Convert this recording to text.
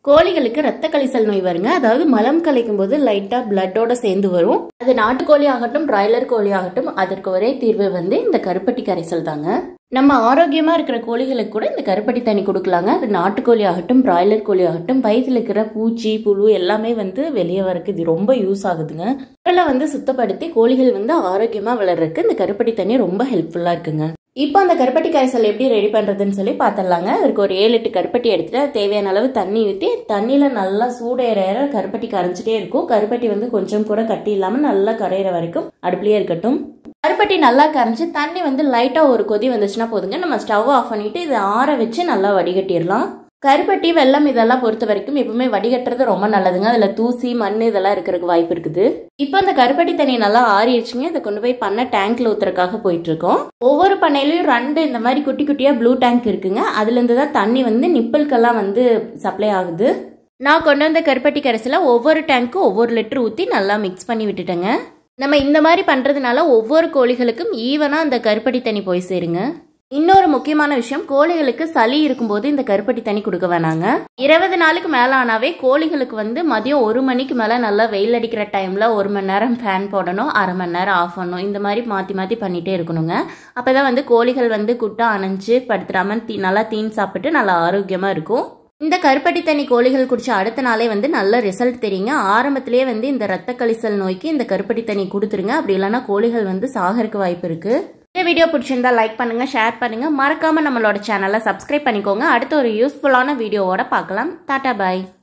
கோழிகளுக்கு ரத்த கழிசல் நோய் வருங்க அதாவது மலம் கலைக்கும் போது லைட்டா பிளட்டோட சேர்ந்து வரும் அது நாட்டுக்கோழி ஆகட்டும் பிராய்லர் கோழி ஆகட்டும் அதற்கு ஒரே தீர்வு வந்து இந்த கருப்பட்டி கரைசல் தாங்க நம்ம ஆரோக்கியமா இருக்கிற கோழிகளுக்கு கூட இந்த கருப்பட்டி தண்ணி கொடுக்கலாங்க அது நாட்டுக்கோழி ஆகட்டும் பிராய்லர் கோழி ஆகட்டும் வயிற்றுல இருக்கிற பூச்சி புழு எல்லாமே வந்து வெளியே வரக்கு இது ரொம்ப யூஸ் ஆகுதுங்க உடலை வந்து சுத்தப்படுத்தி கோழிகள் வந்து ஆரோக்கியமா வளர்றதுக்கு இந்த கருப்பட்டி தண்ணி ரொம்ப ஹெல்ப்ஃபுல்லா இருக்குங்க இப்போ அந்த கருப்பட்டி காய்ச்சல் எப்படி ரெடி பண்ணுறதுன்னு சொல்லி பார்த்துடலாங்க அதுக்கு ஒரு ஏழு எட்டு கருப்பட்டி எடுத்துட்டு அது தேவையான அளவு தண்ணி ஊற்றி தண்ணியில் நல்லா சூடேற ஏற கருப்பட்டி கரைஞ்சிட்டே இருக்கும் கருப்பட்டி வந்து கொஞ்சம் கூட கட்டி இல்லாமல் நல்லா கரையிற வரைக்கும் அடுப்புலேயே இருக்கட்டும் கருப்பட்டி நல்லா கரைஞ்சி தண்ணி வந்து லைட்டாக ஒரு கொதி வந்துச்சுன்னா போதுங்க நம்ம ஸ்டவ் ஆஃப் பண்ணிட்டு இதை ஆற வச்சு நல்லா வடிகட்டிடலாம் கருப்பட்டி வெள்ளம் இதெல்லாம் பொறுத்த வரைக்கும் எப்பவுமே வடிகட்டுறது ரொம்ப நல்லதுங்க அதில் தூசி மண் இதெல்லாம் இருக்கிறதுக்கு வாய்ப்பு இருக்குது இப்போ அந்த கருப்பட்டி தண்ணி நல்லா ஆறிடுச்சுங்க இதை கொண்டு போய் பண்ண டேங்க்ல ஊத்துறதுக்காக போயிட்டு இருக்கோம் ஒவ்வொரு பண்ணையிலயும் ரெண்டு இந்த மாதிரி குட்டி குட்டியா ப்ளூ டேங்க் இருக்குங்க அதுல இருந்து தான் தண்ணி வந்து நிப்பலுக்கெல்லாம் வந்து சப்ளை ஆகுது நான் கொண்டு வந்த கருப்பட்டி கரைசல ஒவ்வொரு டேங்க்கும் ஒவ்வொரு லிட்டர் ஊற்றி நல்லா மிக்ஸ் பண்ணி விட்டுட்டேங்க நம்ம இந்த மாதிரி பண்றதுனால ஒவ்வொரு கோழிகளுக்கும் ஈவனா அந்த கருப்பட்டி தண்ணி போய் சேருங்க இன்னொரு முக்கியமான விஷயம் கோழிகளுக்கு சளி இருக்கும்போது இந்த கருப்பட்டி தண்ணி கொடுக்க வேணாங்க இருபது நாளுக்கு மேல ஆனாவே கோழிகளுக்கு வந்து மதியம் ஒரு மணிக்கு மேல நல்லா வெயில் அடிக்கிற டைம்ல ஒரு மணி நேரம் ஃபேன் போடணும் அரை மணி நேரம் ஆஃப் பண்ணணும் இந்த மாதிரி மாத்தி மாத்தி பண்ணிட்டே இருக்கணுங்க அப்பதான் வந்து கோழிகள் வந்து குட்டா அணைஞ்சு படுத்துடாம தீ நல்லா தீன் சாப்பிட்டு நல்லா ஆரோக்கியமா இருக்கும் இந்த கருப்பட்டி தண்ணி கோழிகள் குடிச்ச அடுத்த நாளே வந்து நல்ல ரிசல்ட் தெரியுங்க ஆரம்பத்திலேயே வந்து இந்த ரத்த கழிசல் நோய்க்கு இந்த கருப்பட்டி தண்ணி கொடுத்துருங்க அப்படி இல்லைன்னா கோழிகள் வந்து சாகருக்கு வாய்ப்பு இருக்கு இந்த வீடியோ பிடிச்சிருந்தா லைக் பண்ணுங்க ஷேர் பண்ணுங்க மறக்காம நம்மளோட சேனலை சப்ஸ்கிரைப் பண்ணிக்கோங்க அடுத்த ஒரு யூஸ்ஃபுல்லான வீடியோவோட பார்க்கலாம் டாடா பாய்